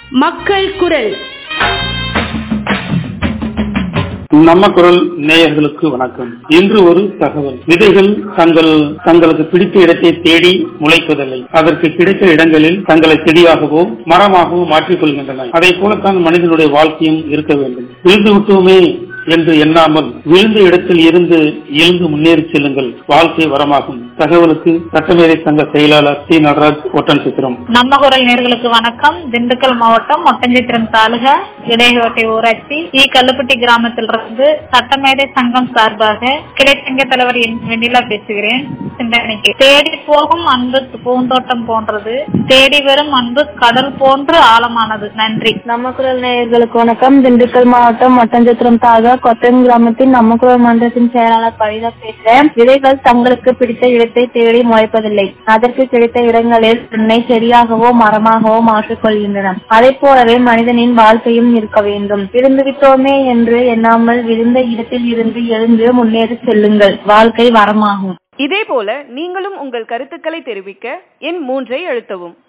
மக்கள் குரல் நம்ம குரல் நேயர்களுக்கு வணக்கம் இன்று ஒரு தகவல் விதைகள் தங்கள் தங்களுக்கு பிடித்த இடத்தை தேடி முளைப்பதில்லை அதற்கு கிடைத்த இடங்களில் தங்களை செடியாகவோ மரமாகவோ மாற்றிக் கொள்கின்றன அதை போலத்தான் மனிதனுடைய வாழ்க்கையும் இருக்க வேண்டும் விழுந்து விட்டோமே என்று எண்ணாமல் விழுந்த இடத்தில் இருந்து எழுந்து முன்னேறி செல்லுங்கள் வாழ்க்கை வரமாகும் தகவலுக்கு சட்டமேதை சங்க செயலாளர் டி நடராஜ் ஒட்டன் சித்திரம் நம்ம குரல் நேர்களுக்கு வணக்கம் திண்டுக்கல் மாவட்டம் ஒட்டஞ்சித்திரம் தாலுகா இடையோட்டை ஊராட்சி இ கல்லுப்பட்டி கிராமத்திலிருந்து சட்டமேதை சங்கம் சார்பாக கிளைச்சங்க தலைவர் என் வெண்ணிலா பேசுகிறேன் சிந்தனைக்கு தேடி போகும் அன்பு பூந்தோட்டம் போன்றது தேடி வரும் அன்பு கடல் போன்று ஆழமானது நன்றி நம்ம குரல் நேயர்களுக்கு வணக்கம் திண்டுக்கல் மாவட்டம் ஒட்டஞ்சத்திரம் தாலுகா கொத்தன் கிராமத்தின் நம்ம குரல் மன்றத்தின் செயலாளர் கவிதா பேசுறேன் விதைகள் தங்களுக்கு பிடித்த இடத்தை தேடி முளைப்பதில்லை அதற்கு கிடைத்த இடங்களில் தன்னை செடியாகவோ மரமாகவோ மாற்றிக் கொள்கின்றன அதை போலவே மனிதனின் வாழ்க்கையும் இருக்க வேண்டும் விழுந்து விட்டோமே என்று எண்ணாமல் விழுந்த இடத்தில் இருந்து எழுந்து முன்னேறி செல்லுங்கள் வாழ்க்கை வரமாகும் இதேபோல நீங்களும் உங்கள் கருத்துக்களை தெரிவிக்க எண் மூன்றை அழுத்தவும்